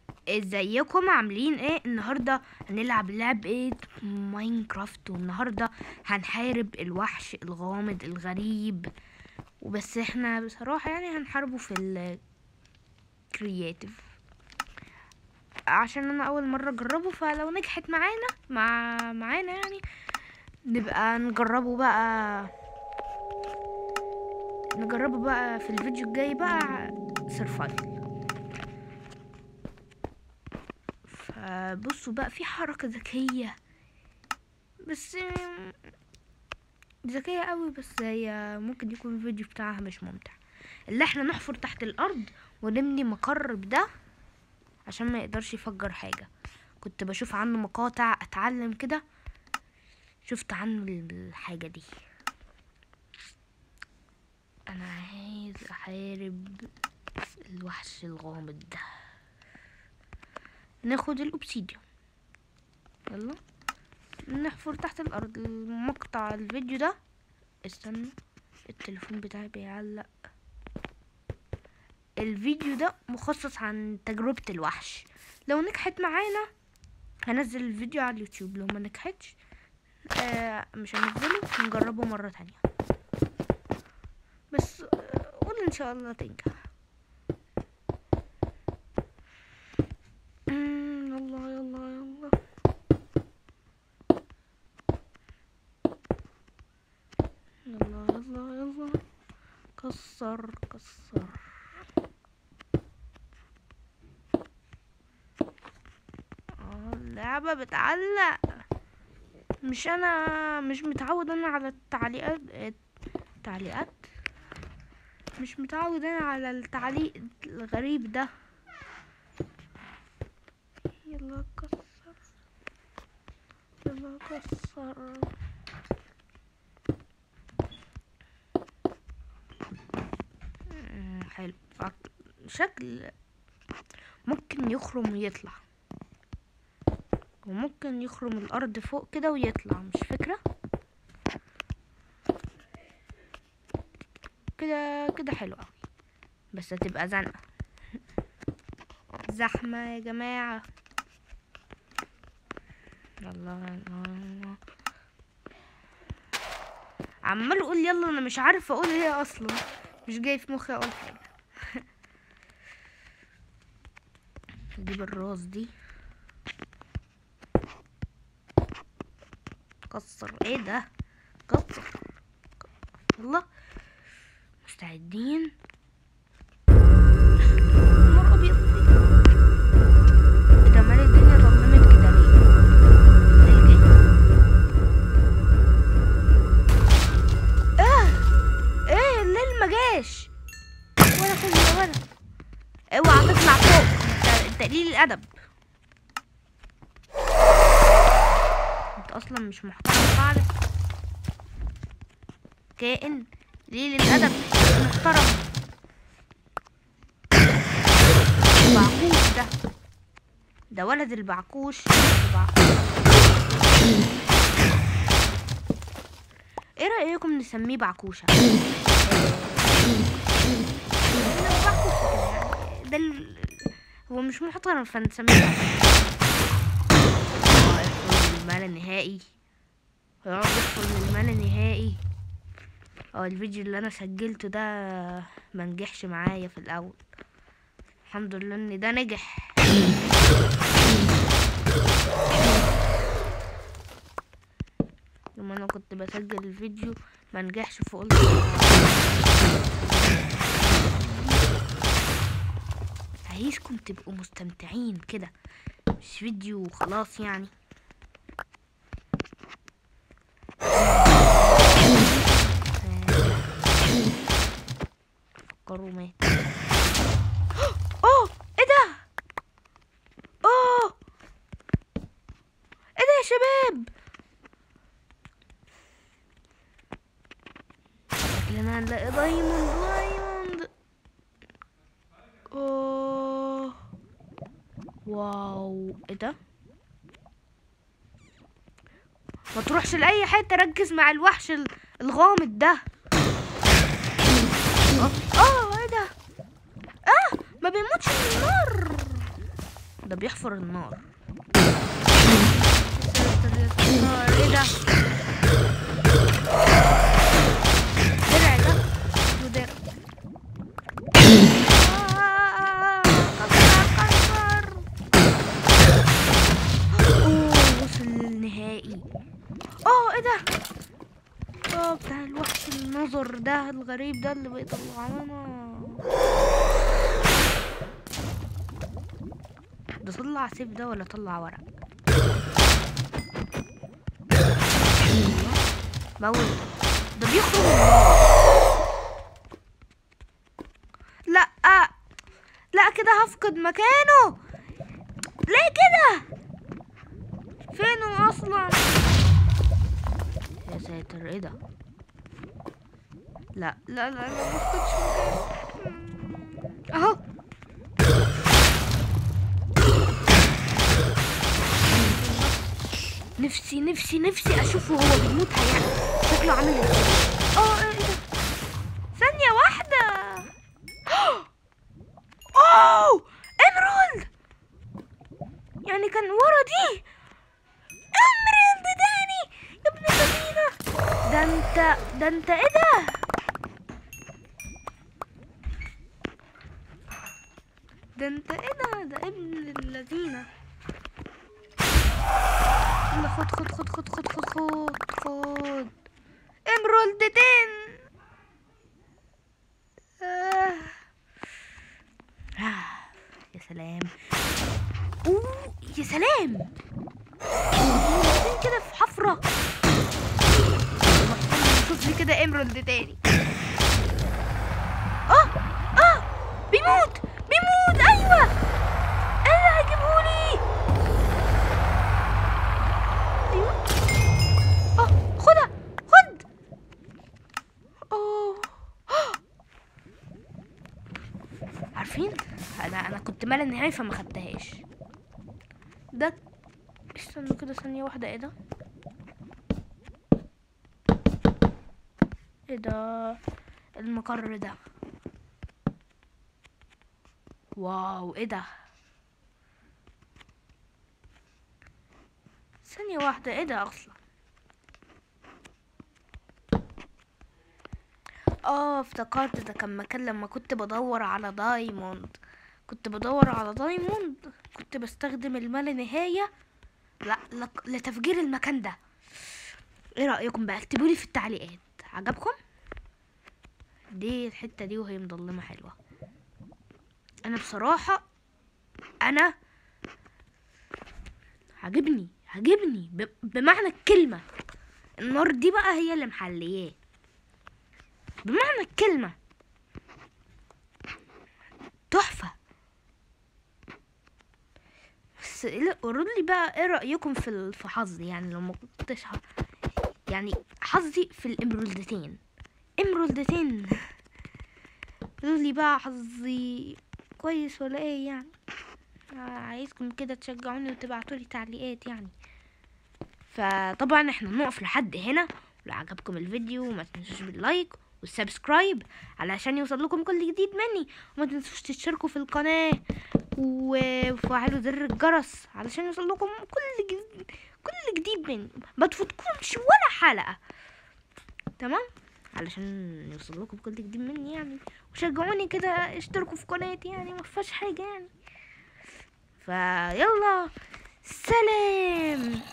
ازيكم عاملين ايه النهارده هنلعب لعبة ماينكرافت والنهارده هنحارب الوحش الغامض الغريب وبس احنا بصراحة يعني هنحاربه في ال creative عشان انا اول مرة اجربه فلو نجحت معانا مع معانا يعني نبقى نجربه بقى نجربه بقى في الفيديو الجاي بقى سرفايفل فبصوا بقى في حركة ذكية بس ذكية قوي بس هي ممكن يكون الفيديو بتاعها مش ممتع اللي احنا نحفر تحت الارض ونبني مقر بده عشان ما يقدرش يفجر حاجة كنت بشوف عنه مقاطع اتعلم كده شفت عنه الحاجة دي انا عايز احارب الوحش الغامض ده ناخد الاوبسيديون يلا نحفر تحت الارض مقطع الفيديو ده استنى التليفون بتاعي بيعلق الفيديو ده مخصص عن تجربة الوحش لو نجحت معانا هنزل الفيديو على اليوتيوب لو ما نجحتش آه مش هنزله نجربه مرة تانية بس آه قول ان شاء الله تنجح مم، يلا يلا يلا يلا يلا يلا كسر كسر آه، اللعبة بتعلق مش انا مش متعود انا على التعليقات التعليقات مش متعود انا على التعليق الغريب ده يلا كسر يلا كسر مم، حلو عق- شكل ممكن يخرم ويطلع وممكن يخرم الارض فوق كده ويطلع مش فكرة كده كده حلو قوي بس هتبقى زنقة زحمة يا جماعة يلا يلا عمال اقول يلا انا مش عارفه اقول ايه اصلا مش جاي في مخي اقول حاجه اجيب الراس دي كسر ايه ده كسر يلا مستعدين نهار ابيض إيه ده مال الدنيا ضلمت كده ليه ليه كده؟ اه ايه الليل ما جاش ولا كل ولا اوعى تطلع فوق انت انت قليل الادب انت اصلا مش محترم خالص كائن قليل الادب محترم البعكوش ده ده ولد البعكوش البعكوش ايه رأيكم نسميه بعكوشة بعكوشة كده يعني. ده ال... هو مش محترم فنسميه بعكوشة آه، يدخل المال النهائي هيقعد يدخل المال النهائي اه الفيديو اللي انا سجلته ده ما نجحش معايا في الاول الحمد لله ان ده نجح لما انا كنت بسجل الفيديو ما نجحش فقلت عايزكم تبقوا مستمتعين كده مش فيديو وخلاص يعني فكروا مات اوه ايه ده اوه ايه ده يا شباب شكلنا هنلاقي دايموند دايموند اوه واو ايه ده ما تروحش لاي حته ركز مع الوحش ال- الغامض ده اه اه ايه ده اه ما بيموتش من النار ده بيحفر النار النار ايه ده درع ده اسمه درع آه، كسر كسر اوه وصل للنهائي اه ايه ده اه بتاع الوحش النظر ده الغريب ده اللي بيطلع لنا ده طلع سيف ده ولا طلع ورق موت ده بيخرج من النار. لا لا كده هفقد مكانه ليه كده فينه اصلا يا ساتر ايه ده لا لا لا لا ما فقدش مكانه اهو نفسي نفسي نفسي اشوفه هو بيموت هيعمل شكله عامل ازاي اه ايه ده ثانية واحدة اوه امرالد يعني كان ورا دي امرالد تاني يا ابن الذين ده انت ده انت ايه ده ده انت ايه ده ده ابن الذين يلا خد خد خد خد خد خد خد خد امرالدتين آه. آه. يا سلام اوه يا سلام مرتين كده في حفرة شوف لي كده امرالد تاني اه اه بيموت بيموت ايوه ايوه هيجيبهولي ايوه اه خدها خد اوه عارفين انا انا كنت مال النهاية فما خدتهاش ده استنوا كده ثانية واحدة ايه ده ايه ده المقر ده واو ايه ده ثانية واحدة ايه ده اصلا اه افتكرت ده كان مكان لما كنت بدور على دايموند كنت بدور على دايموند كنت بستخدم المال نهاية لا لك- لتفجير المكان ده ايه رأيكم بقى اكتبولي في التعليقات عجبكم دي الحتة دي وهي مضلمة حلوة انا بصراحة انا عجبني عجبني ب- بمعنى الكلمة النار دي بقى هي اللي محلياه بمعنى الكلمة تحفة بس لا، قولوا لي بقى ايه رأيكم في ال- في حظي يعني لو ما كنتش ح- يعني حظي في الامرالدتين امرالدتين قولوا لي بقى حظي كويس ولا ايه يعني آه، عايزكم كده تشجعوني وتبعتوا لي تعليقات يعني فطبعا احنا نقف لحد هنا لو عجبكم الفيديو ما تنسوش باللايك والسبسكرايب علشان يوصل لكم كل جديد مني وما تنسوش تشتركوا في القناة و- وفعلوا زر الجرس علشان يوصل لكم كل جديد كل جديد مني ما تفوتكمش ولا حلقة تمام علشان يوصل لكم كل جديد مني يعني وشجعوني كده اشتركوا في قناتي يعني ما فيهاش حاجة يعني فيلا سلام